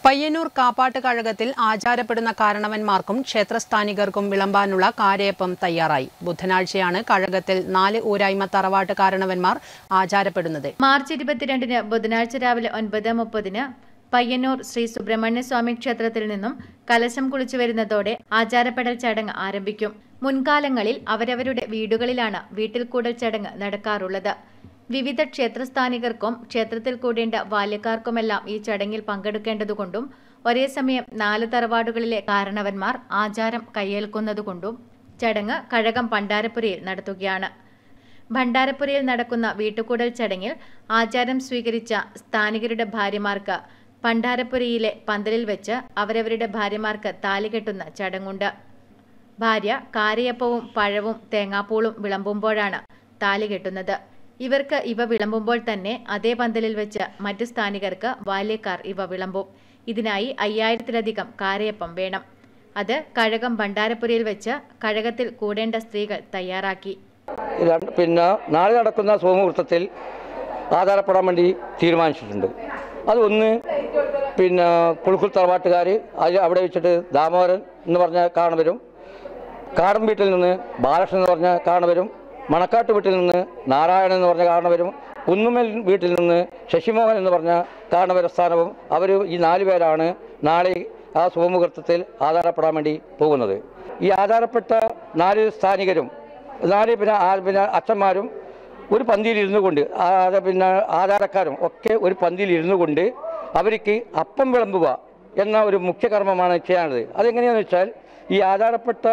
പയ്യന്നൂർ കാപ്പാട്ട് കഴകത്തിൽ ആചാരപ്പെടുന്ന കാരണവന്മാർക്കും ക്ഷേത്രസ്ഥാനികർക്കും വിളമ്പാനുള്ള കാരയപ്പം തയ്യാറായി ബുധനാഴ്ചയാണ് കഴകത്തിൽ നാല് ഊരായ്മ തറവാട്ട് കാരണവന്മാർ ആചാരപ്പെടുന്നത് മാർച്ച് ഇരുപത്തിരണ്ടിന് ബുധനാഴ്ച രാവിലെ ഒൻപത് മുപ്പതിന് പയ്യന്നൂർ ശ്രീ സുബ്രഹ്മണ്യ സ്വാമി ക്ഷേത്രത്തിൽ നിന്നും കലശം കുളിച്ചു വരുന്നതോടെ ആചാരപ്പെടൽ ചടങ്ങ് ആരംഭിക്കും മുൻകാലങ്ങളിൽ അവരവരുടെ വീടുകളിലാണ് വീട്ടിൽ കൂടൽ ചടങ്ങ് നടക്കാറുള്ളത് വിവിധ ക്ഷേത്രസ്ഥാനികർക്കും ക്ഷേത്രത്തിൽ കൂടേണ്ട ബാല്യക്കാർക്കുമെല്ലാം ഈ ചടങ്ങിൽ പങ്കെടുക്കേണ്ടതുകൊണ്ടും ഒരേ സമയം നാല് തറവാടുകളിലെ കാരണവന്മാർ ആചാരം കയ്യേൽക്കുന്നതുകൊണ്ടും ചടങ്ങ് കഴകം പണ്ടാരപ്പുരയിൽ നടത്തുകയാണ് ഭണ്ഡാരപ്പുരയിൽ നടക്കുന്ന വീട്ടുകൂടൽ ചടങ്ങിൽ ആചാരം സ്വീകരിച്ച സ്ഥാനികരുടെ ഭാര്യമാർക്ക് ഭണ്ഡാരപ്പുരയിലെ പന്തലിൽ വെച്ച് അവരവരുടെ ഭാര്യമാർക്ക് താലി കെട്ടുന്ന ചടങ്ങുണ്ട് ഭാര്യ കാരയപ്പവും പഴവും തേങ്ങാപ്പൂളും വിളമ്പുമ്പോഴാണ് താലി കെട്ടുന്നത് ഇവർക്ക് ഇവ വിളമ്പുമ്പോൾ തന്നെ അതേ പന്തലിൽ വെച്ച് മറ്റു സ്ഥാനികർക്ക് ബാല്യക്കാർ ഇവ വിളമ്പും ഇതിനായി അയ്യായിരത്തിലധികം കാരയപ്പം വേണം അത് കഴകം ഭണ്ഡാരപ്പുരയിൽ വെച്ച് കഴകത്തിൽ കൂടേണ്ട സ്ത്രീകൾ തയ്യാറാക്കി രണ്ട് പിന്നെ നാളെ നടക്കുന്ന സോമമുഹൂർത്തത്തിൽ ആധാരപ്പെടാൻ വേണ്ടി തീരുമാനിച്ചിട്ടുണ്ട് അത് ഒന്ന് പിന്നെ കുളുക്കുൽ തറവാട്ടുകാർ അത് അവിടെ വെച്ചിട്ട് ദാമോദരൻ എന്ന് പറഞ്ഞ കാണവരും കാടൻ വീട്ടിൽ നിന്ന് ബാലകൃഷ്ണൻ എന്ന് പറഞ്ഞ കാണവരും മണക്കാട്ട് വീട്ടിൽ നിന്ന് നാരായണൻ എന്ന് പറഞ്ഞ കാണവരും കുന്നുമൽ വീട്ടിൽ നിന്ന് ശശിമോഹൻ എന്ന് പറഞ്ഞ കാരണവരസ്ഥാനവും അവർ ഈ നാല് പേരാണ് നാളെ ആ സുമുഹൂർത്തത്തിൽ ആധാരപ്പെടാൻ വേണ്ടി പോകുന്നത് ഈ ആധാരപ്പെട്ട നാല് സ്ഥാനികരും നാല് പിന്നെ ആ- പിന്നെ അച്ഛന്മാരും ഒരു പന്തിയിൽ ഇരുന്നു കൊണ്ട് ആ- അത് പിന്നെ ആധാരക്കാരും ഒക്കെ ഒരു പന്തിയിൽ ഇരുന്നു കൊണ്ട് അവർക്ക് അപ്പം വിളമ്പുക എന്ന ഒരു മുഖ്യ കർമ്മമാണ് ചെയ്യാനുള്ളത് അതെങ്ങനെയാണെന്ന് വെച്ചാൽ ഈ ആധാരപ്പെട്ട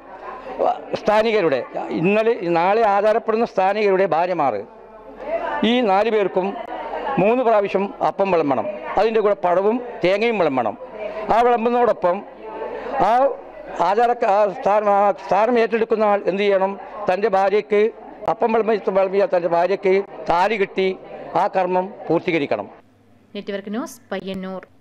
സ്ഥാനികരുടെ ഇന്നലെ നാളെ ആധാരപ്പെടുന്ന സ്ഥാനികരുടെ ഭാര്യമാർ ഈ നാല് പേർക്കും മൂന്ന് പ്രാവശ്യം അപ്പം വിളമ്പണം അതിൻ്റെ കൂടെ പഴവും തേങ്ങയും വിളമ്പണം ആ വിളമ്പുന്നതോടൊപ്പം ആ ആചാര ആ സ്ഥാനം ആ സ്ഥാനം ഏറ്റെടുക്കുന്ന ആൾ എന്ത് ചെയ്യണം തൻ്റെ ഭാര്യയ്ക്ക് അപ്പം വിളമ്പി വിളമ്പിയ തൻ്റെ ഭാര്യയ്ക്ക് താലി കെട്ടി ആ കർമ്മം പൂർത്തീകരിക്കണം നെറ്റ്വർക്ക് ന്യൂസ് പയ്യന്നൂർ